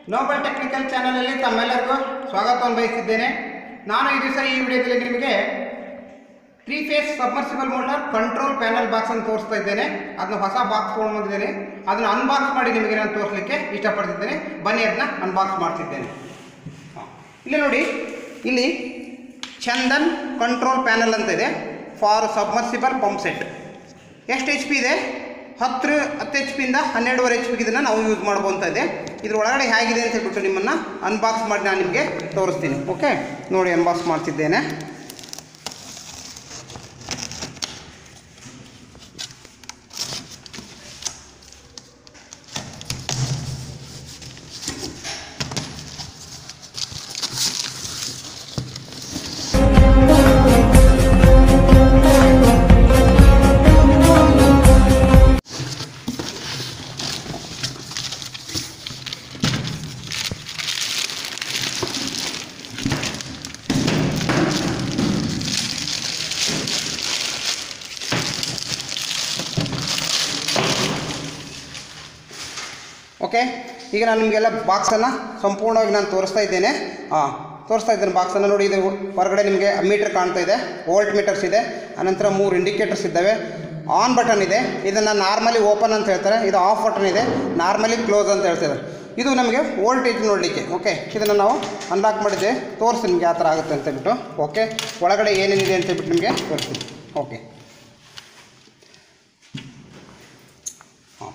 Nobel technical ಚಾನಲಲ್ಲಿ ತಮ್ಮೆಲ್ಲರಿಗೂ ಸ್ವಾಗತವನ್ನು ಬಯಸಿದ್ದೇನೆ ನಾನು ಈ ದಿವಸ ಈ ವಿಡಿಯೋದಲ್ಲಿ ನಿಮಗೆ three phase submersible motor control panel box ಅಂತ ತೋರಿಸ್ತಾ ಇದ್ದೇನೆ ಅದನ್ನ ಹೊಸ ಬಾಕ್ಸ್ ತೊಗೊಂಡು ಬಂದಿದ್ದೇನೆ ಅದನ್ನು ಅನ್ಬಾಕ್ಸ್ ಮಾಡಿ ನಿಮಗೆ ನಾನು ತೋರಿಸಲಿಕ್ಕೆ ಇಷ್ಟಪಡ್ತಿದ್ದೇನೆ ಬನ್ನಿ ಅದನ್ನ ಅನ್ಬಾಕ್ಸ್ ಮಾಡ್ತಿದ್ದೇನೆ ಹ. ಇಲ್ಲಿ ನೋಡಿ ಇಲ್ಲಿ ಚಂದನ್ ಕಂಟ್ರೋಲ್ ಪ್ಯಾನಲ್ ಅಂತ ಇದೆ ಫಾರ್ ಸಬ್ಮರ್ಸಿಬಲ್ ಪಂಪ್ ಸೆಟ್ ಎಷ್ಟು ಎಚ್ ಪಿ ಇದೆ ಹತ್ತು ಹತ್ತು ಎಚ್ ಪಿಯಿಂದ ಹನ್ನೆರಡುವರೆ ಎಚ್ ಪಿಗೆ ಇದನ್ನು ನಾವು ಯೂಸ್ ಮಾಡ್ಬೋದು ಅಂತ ಇದೆ ಇದ್ರ ಒಳಗಡೆ ಹೇಗಿದೆ ಅಂತ ಹೇಳ್ಬಿಟ್ಟು ನಿಮ್ಮನ್ನು ಅನ್ಬಾಕ್ಸ್ ಮಾಡಿ ನಾನು ನಿಮಗೆ ತೋರಿಸ್ತೀನಿ ಓಕೆ ನೋಡಿ ಅನ್ಬಾಕ್ಸ್ ಮಾಡ್ತಿದ್ದೇನೆ ಓಕೆ ಈಗ ನಾನು ನಿಮಗೆಲ್ಲ ಬಾಕ್ಸನ್ನು ಸಂಪೂರ್ಣವಾಗಿ ನಾನು ತೋರಿಸ್ತಾ ಇದ್ದೇನೆ ಹಾಂ ತೋರಿಸ್ತಾ ಇದ್ದೇನೆ ಬಾಕ್ಸನ್ನು ನೋಡಿ ಇದು ಹೊರಗಡೆ ನಿಮಗೆ ಮೀಟರ್ ಕಾಣ್ತಾ ಇದೆ ವೋಲ್ಟ್ ಮೀಟರ್ಸ್ ಇದೆ ಅನಂತರ ಮೂರು ಇಂಡಿಕೇಟರ್ಸ್ ಇದ್ದಾವೆ ಆನ್ ಬಟನ್ ಇದೆ ಇದನ್ನು ನಾರ್ಮಲಿ ಓಪನ್ ಅಂತ ಹೇಳ್ತಾರೆ ಇದು ಆಫ್ ಬಟನ್ ಇದೆ ನಾರ್ಮಲಿ ಕ್ಲೋಸ್ ಅಂತ ಹೇಳ್ತಿದ್ದಾರೆ ಇದು ನಮಗೆ ವೋಲ್ಟೇಜ್ ನೋಡಲಿಕ್ಕೆ ಓಕೆ ಇದನ್ನು ನಾವು ಅನ್ಲಾಕ್ ಮಾಡಿದ್ದೆ ತೋರಿಸಿ ನಿಮಗೆ ಯಾವ ಥರ ಆಗುತ್ತೆ ಅಂತ ಹೇಳ್ಬಿಟ್ಟು ಓಕೆ ಒಳಗಡೆ ಏನೇನಿದೆ ಅಂತ ಹೇಳ್ಬಿಟ್ಟು ನಿಮಗೆ ತೋರಿಸ್ತೀನಿ ಓಕೆ ಹಾಂ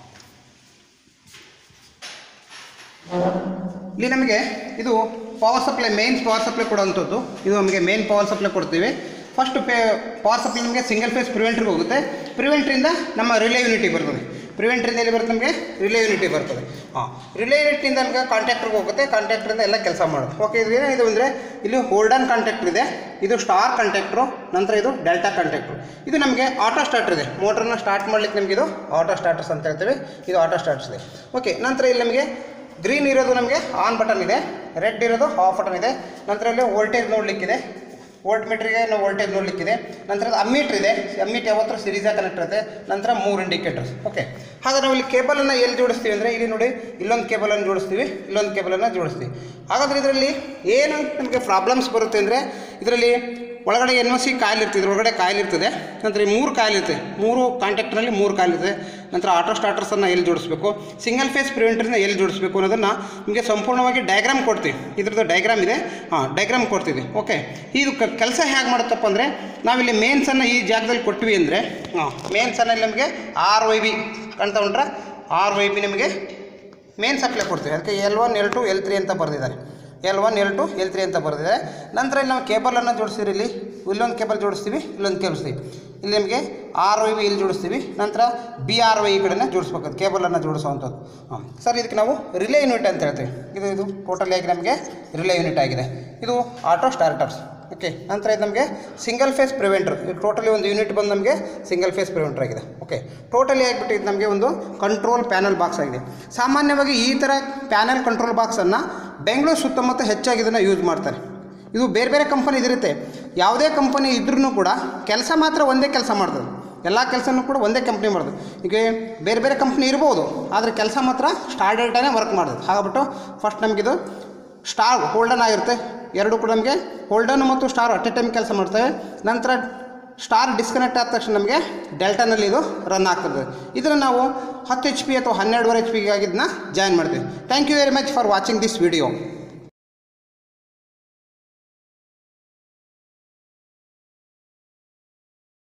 ಇಲ್ಲಿ ನಮಗೆ ಇದು power supply main power supply ಕೊಡುವಂಥದ್ದು ಇದು ನಮಗೆ ಮೇನ್ ಪವರ್ ಸಪ್ಲೈ ಕೊಡ್ತೀವಿ ಫಸ್ಟ್ ಪೇ ಪವರ್ ಸಪ್ಲೈ ನಮಗೆ ಸಿಂಗಲ್ ಫೇಸ್ ಪ್ರಿವೆಂಟ್ರಿಗೆ ಹೋಗುತ್ತೆ ಪ್ರಿವೆಂಟ್ರಿಂದ ನಮ್ಮ ರಿಲೇ ಯೂನಿಟಿ ಬರ್ತದೆ ಪ್ರಿವೆಂಟ್ರಿಂದ ಎಲ್ಲಿ ಬರುತ್ತೆ ನಮಗೆ ರಿಲೇ ಯೂನಿಟಿ ಬರ್ತದೆ ಹಾಂ ರಿಲೇ ಯೂನಿಟಿಂದ ನಮಗೆ ಕಾಂಟ್ಯಾಕ್ಟ್ರಿಗೆ ಹೋಗುತ್ತೆ ಕಾಂಟ್ಯಾಕ್ಟ್ರಿಂದ ಎಲ್ಲ ಕೆಲಸ ಮಾಡೋದು ಓಕೆ ಇದು ಏನಿದೆ ಅಂದರೆ ಇಲ್ಲಿ ಹೋಲ್ಡನ್ ಕಾಂಟ್ಯಾಕ್ಟ್ರ್ ಇದೆ ಇದು ಸ್ಟಾರ್ ಕಾಂಟ್ಯಾಕ್ಟ್ರು ನಂತರ ಇದು ಡೆಲ್ಟಾ ಕಾಂಟ್ಯಾಕ್ಟ್ರು ಇದು ನಮಗೆ ಆಟೋ ಸ್ಟಾರ್ಟರ್ ಇದೆ ಮೋಟ್ರನ್ನ ಸ್ಟಾರ್ಟ್ ಮಾಡ್ಲಿಕ್ಕೆ ನಮಗೆ ಇದು ಆಟೋ ಸ್ಟಾರ್ಟರ್ಸ್ ಅಂತ ಹೇಳ್ತೇವೆ ಇದು ಆಟೋ ಸ್ಟಾರ್ಟರ್ಸ್ ಇದೆ ಓಕೆ ನಂತರ ಇಲ್ಲಿ ನಮಗೆ ಗ್ರೀನ್ ಇರೋದು ನಮಗೆ ಆನ್ ಬಟನ್ ಇದೆ ರೆಡ್ ಇರೋದು ಆಫ್ ಬಟನ್ ಇದೆ ನಂತರ ಇಲ್ಲಿ ವೋಲ್ಟೇಜ್ ನೋಡಲಿಕ್ಕಿದೆ ವೋಲ್ಟ್ ಮೀಟ್ರಿಗೆ ನಾವು ವೋಲ್ಟೇಜ್ ನೋಡಲಿಕ್ಕಿದೆ ನಂತರ ಅಮ್ಮೀಟ್ರ್ ಇದೆ ಅಮ್ಮೀಟ್ ಯಾವತ್ತೂ ಸಿರೀಸಾಗಿ ಕನೆಕ್ಟ್ ಇರುತ್ತೆ ನಂತರ ಮೂರು ಇಂಡಿಕೇಟರ್ಸ್ ಓಕೆ ಹಾಗಾದ್ರೆ ನಾವು ಇಲ್ಲಿ ಕೇಬಲನ್ನು ಎಲ್ಲಿ ಜೋಡಿಸ್ತೀವಿ ಅಂದರೆ ಇಲ್ಲಿ ನೋಡಿ ಇಲ್ಲೊಂದು ಕೇಬಲನ್ನು ಜೋಡಿಸ್ತೀವಿ ಇಲ್ಲೊಂದು ಕೇಬಲನ್ನು ಜೋಡಿಸ್ತೀವಿ ಹಾಗಾದ್ರೆ ಇದರಲ್ಲಿ ಏನು ನಮಗೆ ಪ್ರಾಬ್ಲಮ್ಸ್ ಬರುತ್ತೆ ಅಂದರೆ ಇದರಲ್ಲಿ ಒಳಗಡೆ ಎನ್ ಒ ಸಿ ಕಾಯಿಲ್ ಇರ್ತದೆ ಇದ್ರೊಳಗಡೆ ಕಾಯಿಲ್ ಇರ್ತದೆ ನಂತರ ಈ ಮೂರು ಕಾಯಿಲ್ ಇರ್ತದೆ ಮೂರು ಕಾಂಟ್ಯಾಕ್ಟ್ನಲ್ಲಿ ಮೂರು ಕಾಯಿಲ್ ಇರ್ತದೆ ನಂತರ ಆಟೋ ಸ್ಟಾರ್ಟರ್ಸನ್ನು ಎಲ್ಲಿ ಜೋಡಿಸ್ಬೇಕು ಸಿಂಗಲ್ ಫೇಸ್ ಪ್ರಿವೆಂಟರ್ನ ಎಲ್ಲಿ ಜೋಡಿಸ್ಬೇಕು ಅನ್ನೋದನ್ನು ನಿಮಗೆ ಸಂಪೂರ್ಣವಾಗಿ ಡಯಾಗ್ರಾಮ್ ಕೊಡ್ತೀವಿ ಇದ್ರದ್ದು ಡಯಾಗ್ರಾಮ್ ಇದೆ ಹಾಂ ಡಯಾಗ್ರಾಮ್ ಕೊಡ್ತೀವಿ ಓಕೆ ಇದು ಕೆಲಸ ಹೇಗೆ ಮಾಡುತ್ತಪ್ಪ ಅಂದರೆ ನಾವಿಲ್ಲಿ ಮೇನ್ಸನ್ನು ಈ ಜಾಗದಲ್ಲಿ ಕೊಟ್ವಿ ಅಂದರೆ ಹಾಂ ಮೇನ್ಸನ್ನು ಇಲ್ಲಿ ನಮಗೆ ಆರ್ ವೈ ಬಿ ಕಾಣ್ತಾ ಉಂಟ್ರೆ ಆರ್ ವೈ ಬಿ ನಿಮಗೆ ಮೇನ್ ಸಪ್ಲೈ ಕೊಡ್ತೀವಿ ಅದಕ್ಕೆ L one L two L three ಅಂತ ಬರೆದಿದ್ದಾರೆ L one L two L three ಅಂತ ಬರೆದಿದೆ ನಂತರ ಇಲ್ಲಿ ನಾವು ಕೇಬಲನ್ನು ಜೋಡಿಸ್ತೀವಿ ಇಲ್ಲಿ ಇಲ್ಲೊಂದು ಕೇಬಲ್ ಜೋಡಿಸ್ತೀವಿ ಇಲ್ಲೊಂದು ಕೇಳಿಸ್ತೀವಿ ಇಲ್ಲಿ ನಿಮಗೆ ಆರ್ ವೈ ವಿ ಇಲ್ಲಿ ಜೋಡಿಸ್ತೀವಿ ನಂತರ ಬಿ ಆರ್ ವೈ ಈ ಕಡೆನೇ ಜೋಡಿಸ್ಬೇಕು ಕೇಬಲನ್ನು ಜೋಡಿಸುವಂಥದ್ದು ಹಾಂ ಸರ್ ಇದಕ್ಕೆ ನಾವು ರಿಲೇ ಯೂನಿಟ್ ಅಂತ ಹೇಳ್ತೀವಿ ಇದು ಇದು ಟೋಟಲಿ ಆಗಿ ನಮಗೆ ರಿಲೇ ಯೂನಿಟ್ ಆಗಿದೆ ಇದು ಆಟೋ ಸ್ಟಾರ್ಟರ್ಸ್ ಓಕೆ ನಂತರ ಇದು ನಮಗೆ ಸಿಂಗಲ್ ಫೇಸ್ ಪ್ರಿವೆಂಟರ್ ಇದು ಟೋಟಲಿ ಒಂದು ಯೂನಿಟ್ ಬಂದು ನಮಗೆ ಸಿಂಗಲ್ ಫೇಸ್ ಪ್ರಿವೆಂಟರ್ ಆಗಿದೆ ಓಕೆ ಟೋಟಲಿ ಆಗಿಬಿಟ್ಟು ಇದು ನಮಗೆ ಒಂದು ಕಂಟ್ರೋಲ್ ಪ್ಯಾನಲ್ ಬಾಕ್ಸ್ ಆಗಿದೆ ಸಾಮಾನ್ಯವಾಗಿ ಈ ಥರ ಪ್ಯಾನಲ್ ಕಂಟ್ರೋಲ್ ಬಾಕ್ಸನ್ನು ಬೆಂಗಳೂರು ಸುತ್ತಮುತ್ತ ಹೆಚ್ಚಾಗಿ ಇದನ್ನು ಯೂಸ್ ಮಾಡ್ತಾರೆ ಇದು ಬೇರೆ ಬೇರೆ ಕಂಪನಿ ಇದಿರುತ್ತೆ ಯಾವುದೇ ಕಂಪನಿ ಇದ್ರೂ ಕೂಡ ಕೆಲಸ ಮಾತ್ರ ಒಂದೇ ಕೆಲಸ ಮಾಡ್ತದೆ ಎಲ್ಲ ಕೆಲಸನೂ ಕೂಡ ಒಂದೇ ಕಂಪ್ನಿ ಮಾಡೋದು ಈಗ ಬೇರೆ ಬೇರೆ ಕಂಪ್ನಿ ಇರ್ಬೋದು ಆದರೆ ಕೆಲಸ ಮಾತ್ರ ಸ್ಟಾರ್ ಡೇಟಾನೇ ವರ್ಕ್ ಮಾಡೋದು ಹಾಗಾಗ್ಬಿಟ್ಟು ಫಸ್ಟ್ ನಮಗಿದು ಸ್ಟಾರ್ ಹೋಲ್ಡನ್ ಆಗಿರುತ್ತೆ ಎರಡು ಕೂಡ ನಮಗೆ ಹೋಲ್ಡನ್ ಮತ್ತು ಸ್ಟಾರ್ ಅಟ್ ಎ ಟೈಮ್ ಕೆಲಸ ಮಾಡ್ತೇವೆ ನಂತರ ಸ್ಟಾರ್ ಡಿಸ್ಕನೆಕ್ಟ್ ಆದ ತಕ್ಷಣ ನಮಗೆ ಡೆಲ್ಟಾನಲ್ಲಿ ಇದು ರನ್ ಆಗ್ತದೆ ಇದನ್ನು ನಾವು ಹತ್ತು ಎಚ್ ಪಿ ಅಥವಾ ಹನ್ನೆರಡುವರೆ ಎಚ್ ಪಿಗೆ ಆಗಿದ್ದನ್ನ ಜಾಯಿನ್ ಮಾಡ್ತೀವಿ thank you very much for watching this video